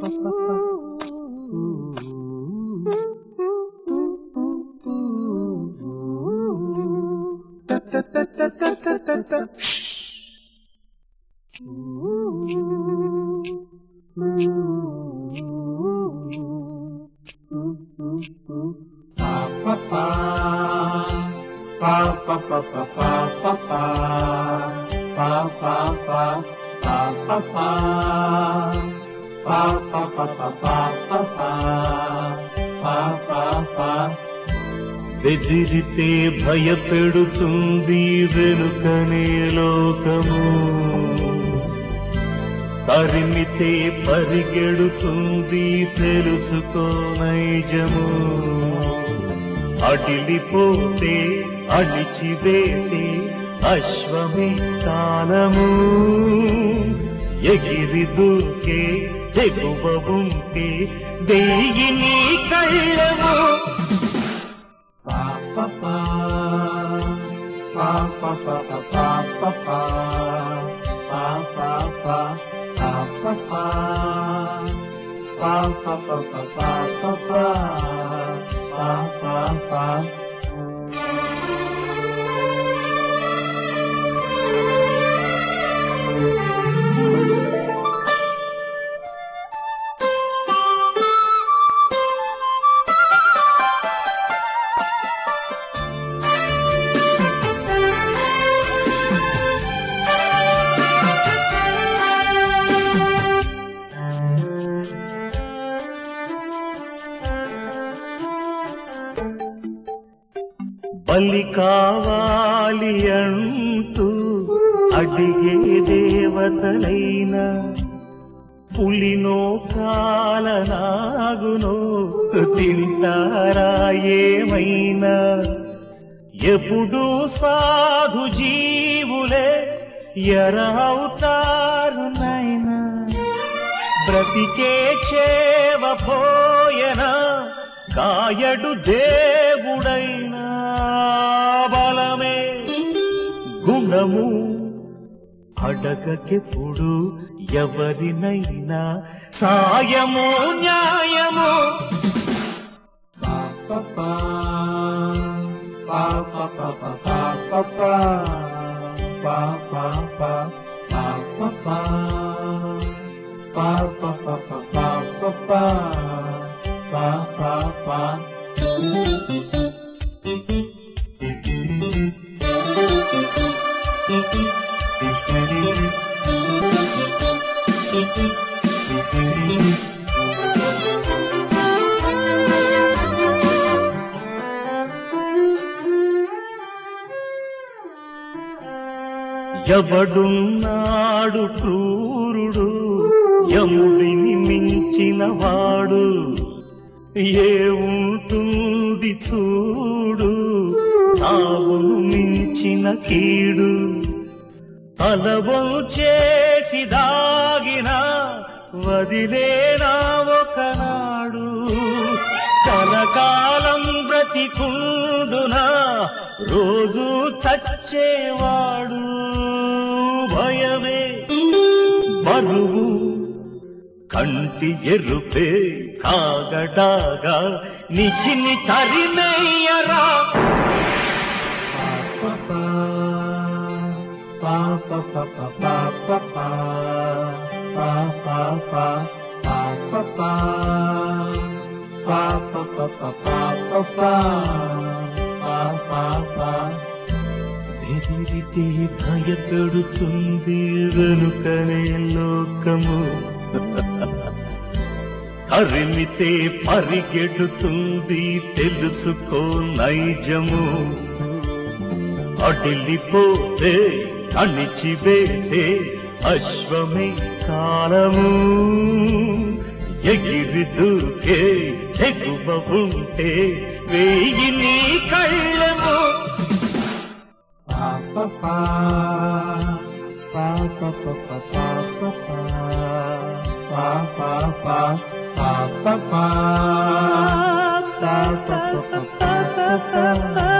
బెదిరితే భయపెడుతుంది వెనుకనే లోకము తరిమితే పరిగెడుతుంది తెలుసుకో నైజము అడిలిపోతే అడిచివేసి అశ్వమే కాలము ఎగిరి దూకే తెగువ ఉంటే దేయిని కళ్ళము బలి కావాలి అంటూ అడిగే దేవతలైనా పులినో కాలనాగునో తింటారా ఏమైనా ఎప్పుడు సాధు జీవులే ఎరవుతారు నైనా బ్రతికే చేవ పోయనా కాయడు దేవుడైనా బలమే గుణము అడగకెప్పుడు ఎవరినైనా సాయము న్యాయము ఎవడున్నాడు క్రూరుడు యముడిని మించిన వాడు ఏ ఉంటుంది చూడు సావును మించిన కీడు తలవం చేసి దాగిన వదిలేనా ఒకనాడు కలకాలం బ్రతికుండునా రోజు చచ్చేవాడు భయమే మధువు కంటి ఎరుపే కాగడాగా నిచిని తరిమేయరా బెదిరితే భయపెడుతుంది వెనుకనే లోకము తరిమితే పరిగెడుతుంది తెలుసుకో నైజము అడిలిపోతే అణిచివేసే అశ్వమే కాలము ఎగిరి దూకే ఎగువ ఉంటే వేయి నీ కళ్ళము pa pa pa pa pa pa pa pa pa pa